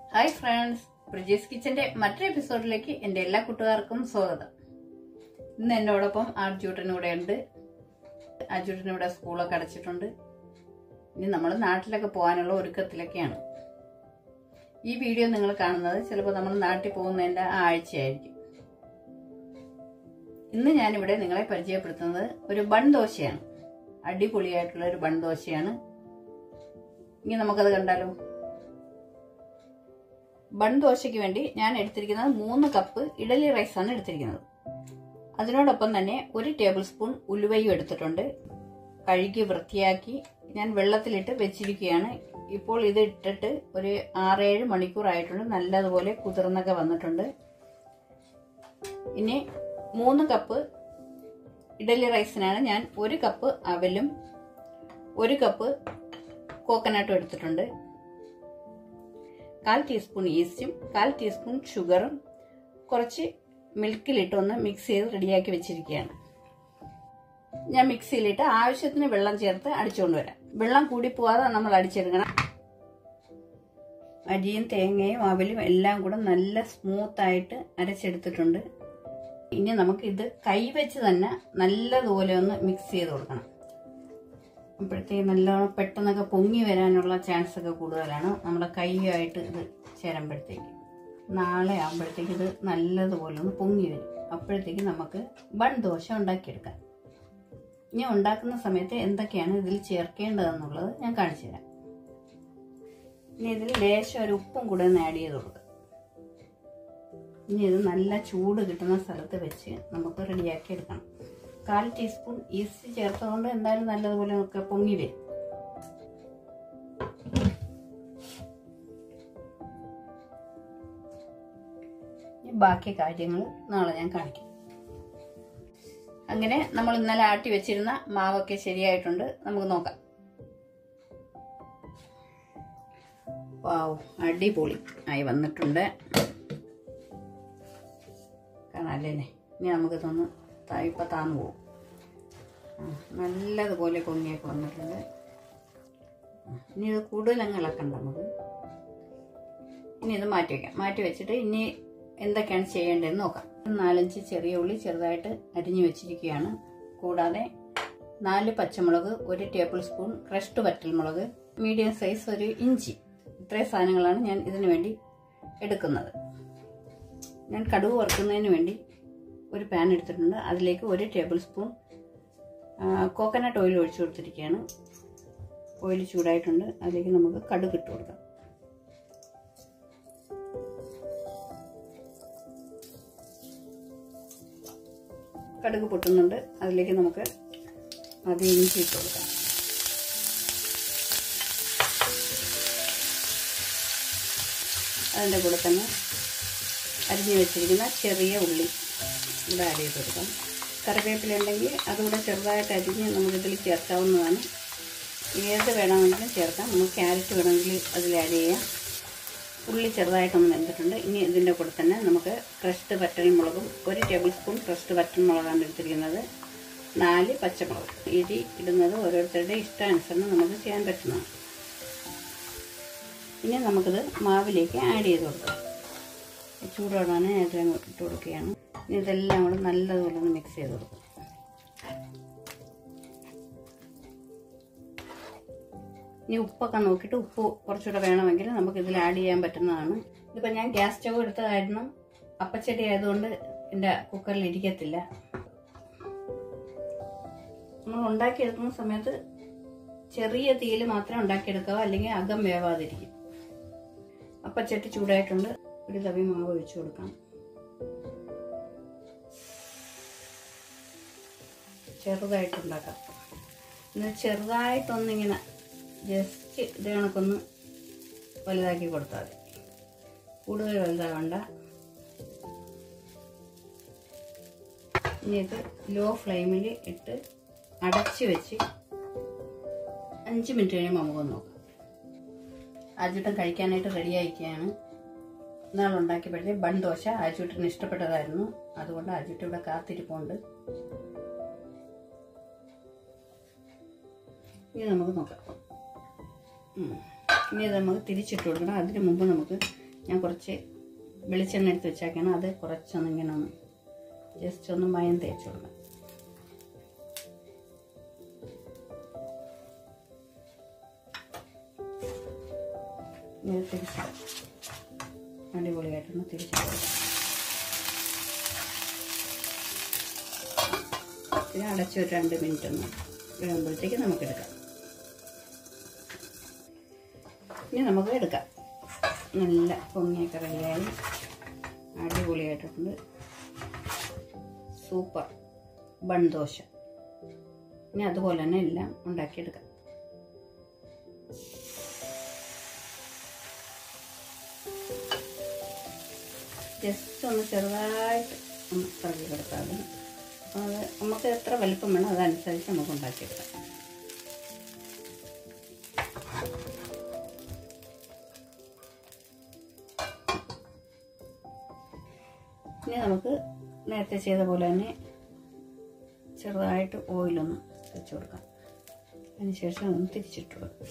Hi friends ബ്രിജേസ് കിച്ചന്റെ മറ്റൊരു എപ്പിസോഡിലേക്ക് എൻ്റെ എല്ലാ കൂട്ടുകാർക്കും സ്വാഗതം ഇന്ന് എന്നോടൊപ്പം ആർജൂട്ടനും കൂടെ ഉണ്ട് ആർജൂട്ടനും ഇവിടെ സ്കൂളൊക്കെ അടച്ചിട്ടുണ്ട് ഇനി നമ്മൾ നാട്ടിലൊക്കെ പോകാനുള്ള ഒരുക്കത്തിലൊക്കെയാണ് ഈ വീഡിയോ നിങ്ങൾ കാണുന്നത് ചിലപ്പോൾ നമ്മൾ നാട്ടിൽ പോകുന്നതിൻ്റെ ആ ആഴ്ചയായിരിക്കും ഇന്ന് ഞാനിവിടെ നിങ്ങളെ പരിചയപ്പെടുത്തുന്നത് ഒരു ബൺ ദോശയാണ് അടിപൊളിയായിട്ടുള്ള ഒരു ബൺ ദോശയാണ് ഇനി നമുക്കത് കണ്ടാലോ ബൺ ദോശയ്ക്ക് വേണ്ടി ഞാൻ എടുത്തിരിക്കുന്നത് മൂന്ന് കപ്പ് ഇഡലി റൈസാണ് എടുത്തിരിക്കുന്നത് അതിനോടൊപ്പം തന്നെ ഒരു ടേബിൾ സ്പൂൺ ഉലുവയും എടുത്തിട്ടുണ്ട് കഴുകി വൃത്തിയാക്കി ഞാൻ വെള്ളത്തിലിട്ട് വെച്ചിരിക്കുകയാണ് ഇപ്പോൾ ഇത് ഇട്ടിട്ട് ഒരു ആറേഴ് മണിക്കൂർ ആയിട്ടുണ്ട് നല്ലതുപോലെ കുതിർന്നൊക്കെ വന്നിട്ടുണ്ട് ഇനി മൂന്ന് കപ്പ് ഇഡലി റൈസിനാണ് ഞാൻ ഒരു കപ്പ് അവലും ഒരു കപ്പ് കോക്കനട്ടും എടുത്തിട്ടുണ്ട് കാൽ ടീസ്പൂൺ ഈസ്റ്റും കാൽ ടീസ്പൂൺ ഷുഗറും കുറച്ച് മിൽക്കിലിട്ട് ഒന്ന് മിക്സ് ചെയ്ത് റെഡിയാക്കി വെച്ചിരിക്കുകയാണ് ഞാൻ മിക്സിയിലിട്ട് ആവശ്യത്തിന് വെള്ളം ചേർത്ത് അടിച്ചുകൊണ്ട് വരാം വെള്ളം കൂടി പോവാതെ നമ്മൾ അടിച്ചെടുക്കണം അരിയും തേങ്ങയും അവലും എല്ലാം കൂടെ നല്ല സ്മൂത്തായിട്ട് അരച്ചെടുത്തിട്ടുണ്ട് ഇനി നമുക്ക് ഇത് കൈവച്ച് തന്നെ നല്ലതുപോലെ ഒന്ന് മിക്സ് ചെയ്ത് കൊടുക്കണം അപ്പോഴത്തേക്ക് നല്ലോണം പെട്ടെന്നൊക്കെ പൊങ്ങി വരാനുള്ള ചാൻസ് ഒക്കെ കൂടുതലാണ് നമ്മുടെ കൈയുമായിട്ട് ഇത് ചേരുമ്പോഴത്തേക്ക് നാളെ ആകുമ്പോഴത്തേക്ക് ഇത് നല്ലതുപോലെ ഒന്ന് പൊങ്ങി വരും അപ്പോഴത്തേക്ക് നമുക്ക് ബൺ ദോശ ഉണ്ടാക്കിയെടുക്കാം ഇനി ഉണ്ടാക്കുന്ന സമയത്ത് എന്തൊക്കെയാണ് ഇതിൽ ചേർക്കേണ്ടതെന്നുള്ളത് ഞാൻ കാണിച്ചു തരാം ഇനി ഇതിൽ ലേശം ഒരു ഉപ്പും കൂടെ ഒന്ന് ആഡ് ചെയ്ത് കൊടുക്കുക ഇനി ഇത് നല്ല ചൂട് കിട്ടുന്ന സ്ഥലത്ത് വെച്ച് നമുക്ക് റെഡിയാക്കി എടുക്കണം കാൽ ടീസ്പൂൺ ഈസ്റ്റ് ചേർത്തതുകൊണ്ട് എന്തായാലും നല്ലതുപോലെ ഒക്കെ പൊങ്ങി വരും ബാക്കി കാര്യങ്ങൾ നാളെ ഞാൻ കാണിക്കാം അങ്ങനെ നമ്മൾ ഇന്നലെ ആട്ടി വെച്ചിരുന്ന മാവൊക്കെ ശരിയായിട്ടുണ്ട് നമുക്ക് നോക്കാം വാവ് അടിപൊളി ആയി വന്നിട്ടുണ്ട് കാണാല്ലേ ഇനി നമുക്കിതൊന്ന് ഇപ്പം താന്നു പോകും നല്ലതുപോലെ പൊങ്ങിയൊക്കെ വന്നിട്ടുണ്ട് ഇനി ഇത് കൂടുതൽ അങ്ങ് ഇളക്കണ്ട നമുക്ക് ഇനി ഇത് മാറ്റി വയ്ക്കാം മാറ്റി വെച്ചിട്ട് ഇനി എന്തൊക്കെയാണ് ചെയ്യേണ്ടതെന്ന് നോക്കാം നാലഞ്ച് ചെറിയ ഉള്ളി ചെറുതായിട്ട് അരിഞ്ഞു വെച്ചിരിക്കുകയാണ് കൂടാതെ നാല് പച്ചമുളക് ഒരു ടേബിൾ സ്പൂൺ ക്രഷ്ഡ് വറ്റൽമുളക് മീഡിയം സൈസ് ഒരു ഇഞ്ചി ഇത്രയും സാധനങ്ങളാണ് ഞാൻ ഇതിനു വേണ്ടി എടുക്കുന്നത് ഞാൻ കടുവ് വറുക്കുന്നതിന് വേണ്ടി ഒരു പാൻ എടുത്തിട്ടുണ്ട് അതിലേക്ക് ഒരു ടേബിൾ സ്പൂൺ കോക്കനട്ട് ഓയിൽ ഒഴിച്ചു കൊടുത്തിരിക്കുകയാണ് ഓയിൽ ചൂടായിട്ടുണ്ട് അതിലേക്ക് നമുക്ക് കടുക് ഇട്ട് കൊടുക്കാം കടുക് പൊട്ടുന്നുണ്ട് അതിലേക്ക് നമുക്ക് അത് ഇഞ്ചി ഇട്ട് കൊടുക്കാം അതിൻ്റെ കൂടെ തന്നെ അരിഞ്ഞു വെച്ചിരിക്കുന്ന ചെറിയ ഉള്ളി ഇവിടെ ആഡ് ചെയ്ത് കൊടുക്കാം കറിവേപ്പില ഉണ്ടെങ്കിൽ അതുകൂടെ ചെറുതായിട്ട് അരിഞ്ഞ് നമുക്കിതിൽ ചേർക്കാവുന്നതാണ് ഏത് വേണമെങ്കിലും ചേർക്കാം നമുക്ക് ക്യാരറ്റ് വേണമെങ്കിൽ അതിൽ ആഡ് ചെയ്യാം ഉള്ളി ചെറുതായിട്ടൊന്ന് വെന്തിട്ടുണ്ട് ഇനി ഇതിൻ്റെ കൂടെ തന്നെ നമുക്ക് ക്രഷ്ഡ് വറ്റൽമുളകും ഒരു ടേബിൾ സ്പൂൺ ക്രഷ്ഡ് വറ്റൽമുളകാണ് എടുത്തിരിക്കുന്നത് നാല് പച്ചമുളക് എരി ഇടുന്നത് ഓരോരുത്തരുടെ ഇഷ്ടാനുസരണം നമുക്ക് ചെയ്യാൻ പറ്റുന്നതാണ് ഇനി നമുക്കിത് മാവിലേക്ക് ആഡ് ചെയ്ത് കൊടുക്കാം ചൂടോടാണ് എല്ലാം ഇട്ട് കൊടുക്കുകയാണ് ഇനി ഇതെല്ലാം കൂടെ നല്ലതുപോലെ ഒന്ന് മിക്സ് ചെയ്ത് കൊടുക്കും ഇനി ഉപ്പൊക്കെ നോക്കിയിട്ട് ഉപ്പ് കുറച്ചുകൂടെ വേണമെങ്കിൽ നമുക്ക് ഇതിൽ ആഡ് ചെയ്യാൻ പറ്റുന്നതാണ് ഇതിപ്പോൾ ഞാൻ ഗ്യാസ് സ്റ്റവ് എടുത്ത കാരണം അപ്പച്ചട്ടി ആയതുകൊണ്ട് എൻ്റെ കുക്കറിൽ ഇരിക്കത്തില്ല നമ്മൾ ഉണ്ടാക്കിയെടുക്കുന്ന സമയത്ത് ചെറിയ തീയിൽ മാത്രമേ ഉണ്ടാക്കിയെടുക്കാവൂ അല്ലെങ്കിൽ അകം വേവാതിരിക്കും അപ്പച്ചട്ടി ചൂടായിട്ടുണ്ട് ഒരു തവി മാവ് ഒഴിച്ചു കൊടുക്കാം ചെറുതായിട്ട് ഉണ്ടാക്കാം എന്നിട്ട് ചെറുതായിട്ടൊന്നിങ്ങനെ ജസ്റ്റ് ഇത് കണക്കൊന്ന് വലുതാക്കി കൊടുത്താൽ മതി കൂടുതൽ വലുതാവണ്ട ഇനി ഇത് ലോ ഫ്ലെയിമിൽ ഇട്ട് അടച്ച് വെച്ച് അഞ്ച് മിനിറ്റ് കഴിയുമ്പോൾ നമുക്കൊന്ന് നോക്കാം ആജുട്ടൻ കഴിക്കാനായിട്ട് റെഡി ആയിരിക്കുകയാണ് ഇന്നാൾ ഉണ്ടാക്കിയപ്പോഴത്തേ ബൺ ദോശ ആജുട്ടിന് ഇഷ്ടപ്പെട്ടതായിരുന്നു അതുകൊണ്ട് ആജുട്ട് ഇവിടെ കാത്തിരിപ്പുണ്ട് ഇനി നമുക്ക് നോക്കാം ഉം. ഇനി ഇത് നമുക്ക് തിരിച്ചിട്ട് കൊടുക്കണം അതിന് മുമ്പ് നമുക്ക് ഞാൻ കുറച്ച് വെളിച്ചെണ്ണ എടുത്ത് വെച്ചേക്കാണ് അത് കുറച്ചൊന്ന് ഇങ്ങനെ ഒന്ന് ജസ്റ്റ് ഒന്ന് മയം തേച്ച് കൊടുക്കാം ഇത് തിരിച്ചിടാം അടിപൊളിയായിട്ടൊന്ന് തിരിച്ചിടാം ഇത് അടച്ച് ഒരു രണ്ട് മിനിറ്റ് ഒന്ന് വേകുമ്പോഴത്തേക്ക് നമുക്ക് എടുക്കാം ഇനി നമുക്ക് എടുക്കാം നല്ല പൊങ്ങിയൊക്കെ റെഡിയായി അടിപൊളിയായിട്ടുണ്ട് സൂപ്പർ ബൺ ദോശ ഇനി അതുപോലെ തന്നെ എല്ലാം ഉണ്ടാക്കിയെടുക്കാം ജസ്റ്റ് ഒന്ന് ചെറുതായിട്ട് ഒന്ന് കറക്കി കൊടുത്താൽ മതി അത് നമുക്ക് എത്ര വലിപ്പം വേണം അതനുസരിച്ച് നമുക്ക് ഉണ്ടാക്കിയെടുക്കാം ഇനി നമുക്ക് നേരത്തെ ചെയ്ത പോലെ തന്നെ ചെറുതായിട്ട് ഓയിലൊന്ന് വെച്ച് കൊടുക്കാം അതിനുശേഷം ഒന്ന് തിരിച്ചിട്ട് കൊടുക്കാം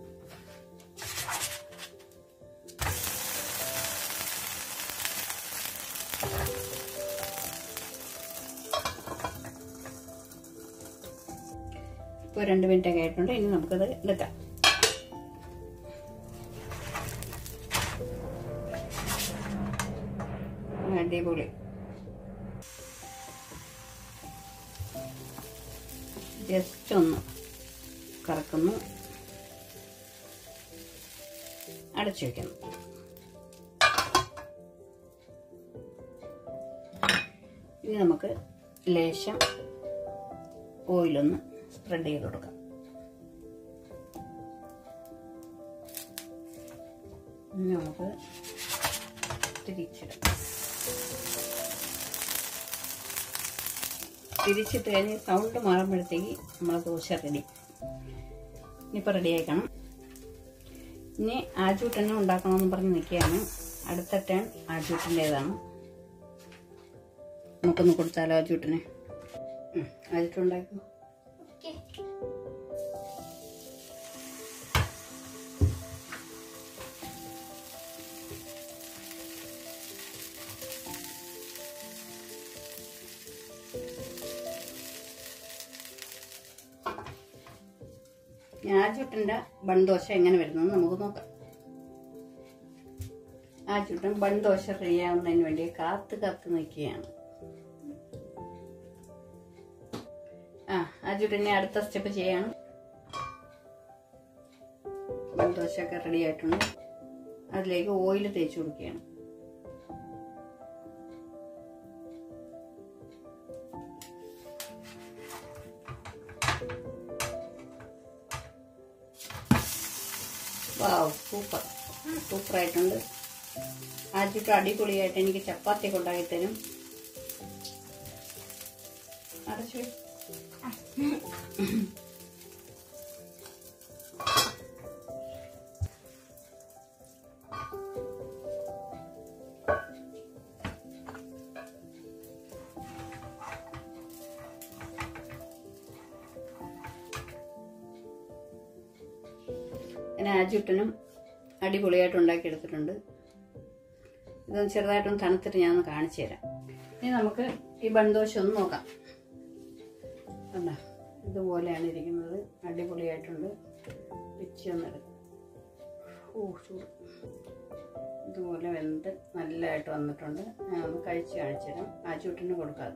ഇപ്പോൾ രണ്ട് മിനിറ്റ് ഒക്കെ ആയിട്ടുണ്ട് ഇനി നമുക്കത് എടുക്കാം അടിപൊളി ജസ്റ്റ് ഒന്ന് കറക്കുന്നു അടച്ചു വെക്കുന്നു ഇനി നമുക്ക് ലേശം ഓയിലൊന്ന് സ്പ്രെഡ് ചെയ്ത് കൊടുക്കാം ഇനി നമുക്ക് തിരിച്ചിടാം തിരിച്ചിട്ട് കഴിഞ്ഞ് സൗണ്ട് മാറുമ്പോഴത്തേക്ക് നമ്മളെ ദോശ റെഡി ഇനിയിപ്പോൾ റെഡി ആയിക്കണം ഇനി ആജൂട്ടനെ ഉണ്ടാക്കണമെന്ന് പറഞ്ഞ് നിൽക്കുകയാണ് അടുത്ത ടേൺ ആജൂട്ടിൻ്റെതാണ് നമുക്കൊന്ന് കൊടുത്താലോ ആജൂട്ടിനെ ആജൂട്ടുണ്ടാക്കും ഓക്കെ ആജുട്ടൻ്റെ ബൺദോശ എങ്ങനെ വരുന്നത് നമുക്ക് നോക്കാം ആജുട്ടൻ ബൺദോശ റെഡിയാവുന്നതിന് വേണ്ടി കാത്ത് കാത്ത് നിൽക്കുകയാണ് ആ ആജുട്ടനെ അടുത്ത സ്റ്റെപ്പ് ചെയ്യാണ് ബൺദോശ ഒക്കെ റെഡി ആയിട്ടുണ്ട് അതിലേക്ക് ഓയിൽ തേച്ച് കൊടുക്കുകയാണ് വാവ് സൂപ്പർ സൂപ്പർ ആയിട്ടുണ്ട് ആദ്യത്തെ അടിപൊളിയായിട്ട് എനിക്ക് ചപ്പാത്തി ഒക്കെ ഉണ്ടാക്കി തരും അടച്ചു വെയ്. പിന്നെ ആജുട്ടനും അടിപൊളിയായിട്ട് ഉണ്ടാക്കിയെടുത്തിട്ടുണ്ട് ഇതൊന്ന് ചെറുതായിട്ടൊന്ന് തണുത്തിട്ട് ഞാനൊന്ന് കാണിച്ചു തരാം ഇനി നമുക്ക് ഈ ബൺദോശ ഒന്ന് നോക്കാം കണ്ടോ ഇതുപോലെയാണ് ഇരിക്കുന്നത് അടിപൊളിയായിട്ടുണ്ട് പിച്ചി ഒന്നെടുക്കും ഓ ചൂട് ഇതുപോലെ വെന്ത് നല്ലതായിട്ട് വന്നിട്ടുണ്ട് ഞാൻ ഒന്ന് കഴിച്ച് കാണിച്ചു തരാം ആജുട്ടിന് കൊടുക്കാതെ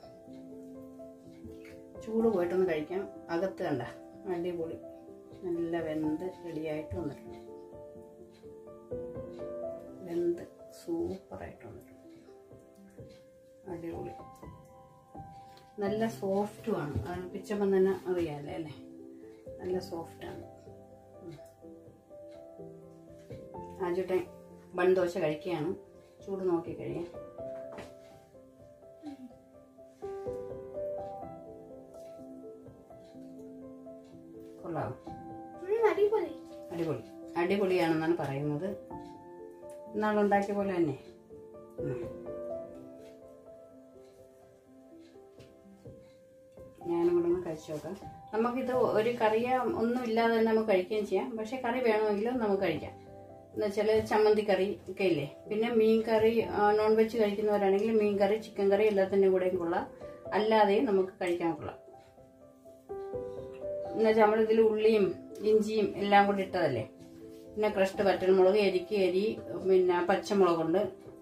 ചൂട് പോയിട്ടൊന്ന് കഴിക്കാം അകത്ത് കണ്ട അടിപൊളി നല്ല വെന്ത് റെഡിയായിട്ട് വന്നിട്ടുണ്ട് വെന്ത് സൂപ്പറായിട്ട് വന്നിട്ടുണ്ട് അടിപൊളി നല്ല സോഫ്റ്റുമാണ് അത് പിച്ചപ്പം തന്നെ അറിയാമല്ലേ അല്ലേ നല്ല സോഫ്റ്റാണ് ആജുട്ടെ ബൺ ദോശ കഴിക്കുകയാണ് ചൂട് നോക്കി കഴിയാം കൊള്ളാം അടിപൊളി അടിപൊളി അടിപൊളിയാണെന്നാണ് പറയുന്നത് ഇന്നാൾ ഉണ്ടാക്കിയ പോലെ തന്നെ ഉം. ഞാനും കൂടെ ഒന്ന് കഴിച്ചു നോക്കാം നമുക്കിത് ഒരു കറിയ ഒന്നും ഇല്ലാതെ തന്നെ നമുക്ക് കഴിക്കുകയും ചെയ്യാം പക്ഷെ കറി വേണമെങ്കിലും നമുക്ക് കഴിക്കാം എന്നുവെച്ചാൽ ചമ്മന്തി കറി ഒക്കെ ഇല്ലേ പിന്നെ മീൻ കറി നോൺ വെജ് കഴിക്കുന്നവരാണെങ്കിൽ മീൻ കറി ചിക്കൻ കറി എല്ലാത്തിൻ്റെ കൂടെയും കൊള്ളാം അല്ലാതെയും നമുക്ക് കഴിക്കാൻ കൊള്ളാം എന്നുവെച്ചാൽ നമ്മളിതിൽ ഉള്ളിയും ഇഞ്ചിയും എല്ലാം കൂടി ഇട്ടതല്ലേ പിന്നെ ക്രഷ്ഡ് വറ്റൽമുളക് എരിക്ക് എരി പിന്നെ പച്ചമുളകുണ്ട്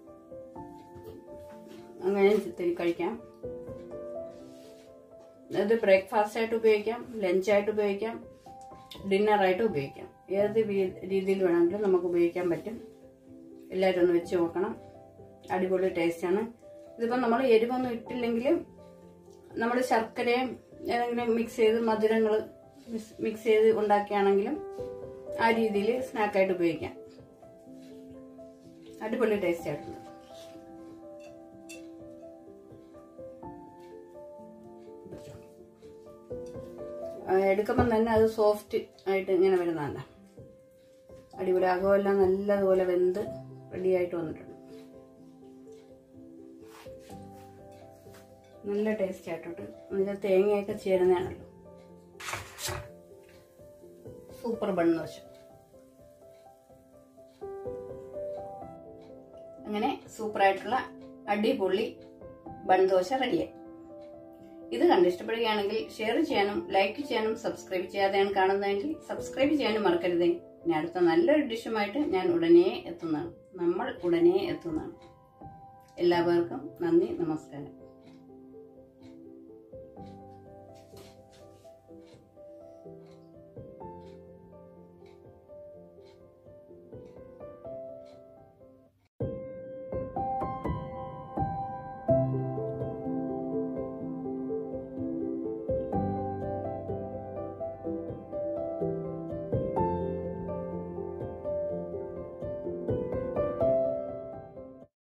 അങ്ങനെ ഇത്തിരി കഴിക്കാം ഇത് ബ്രേക്ക്ഫാസ്റ്റ് ആയിട്ട് ഉപയോഗിക്കാം ലഞ്ചായിട്ട് ഉപയോഗിക്കാം ഡിന്നറായിട്ട് ഉപയോഗിക്കാം ഏത് രീ- രീതിയിൽ വേണമെങ്കിലും നമുക്ക് ഉപയോഗിക്കാൻ പറ്റും എല്ലാവരും ഒന്ന് വെച്ച് നോക്കണം അടിപൊളി ടേസ്റ്റാണ് ഇതിപ്പോൾ നമ്മൾ എരിവൊന്നും ഇട്ടില്ലെങ്കിലും നമ്മൾ ശർക്കരയും ഏതെങ്കിലും മിക്സ് ചെയ്ത് മധുരങ്ങൾ മിക്സ് ചെയ്ത് ഉണ്ടാക്കുകയാണെങ്കിലും ആ രീതിയിൽ സ്നാക്കായിട്ട് ഉപയോഗിക്കാം അടിപൊളി ടേസ്റ്റ് ആയിട്ടുണ്ട് എടുക്കുമ്പം തന്നെ അത് സോഫ്റ്റ് ആയിട്ട് ഇങ്ങനെ വരുന്നതല്ല അടിപൊളി അകമെല്ലാം നല്ലതുപോലെ വെന്ത് റെഡി ആയിട്ട് വന്നിട്ടുണ്ട് നല്ല ടേസ്റ്റ് ആയിട്ടുണ്ട് അതിൽ തേങ്ങയൊക്കെ ചേരുന്നതാണല്ലോ സൂപ്പർ ബണ്ണ് ദോശ അങ്ങനെ സൂപ്പറായിട്ടുള്ള അടിപൊളി ബൺ ദോശ റെഡിയായി ഇത് കണ്ട് ഇഷ്ടപ്പെടുകയാണെങ്കിൽ ഷെയർ ചെയ്യാനും ലൈക്ക് ചെയ്യാനും സബ്സ്ക്രൈബ് ചെയ്യാതെയാണ് കാണുന്നതെങ്കിൽ സബ്സ്ക്രൈബ് ചെയ്യാനും മറക്കരുതേ ഇനി അടുത്ത നല്ലൊരു ഡിഷുമായിട്ട് ഞാൻ ഉടനെ എത്തുന്നതാണ് നമ്മൾ ഉടനെ എത്തുന്നതാണ് എല്ലാവർക്കും നന്ദി നമസ്കാരം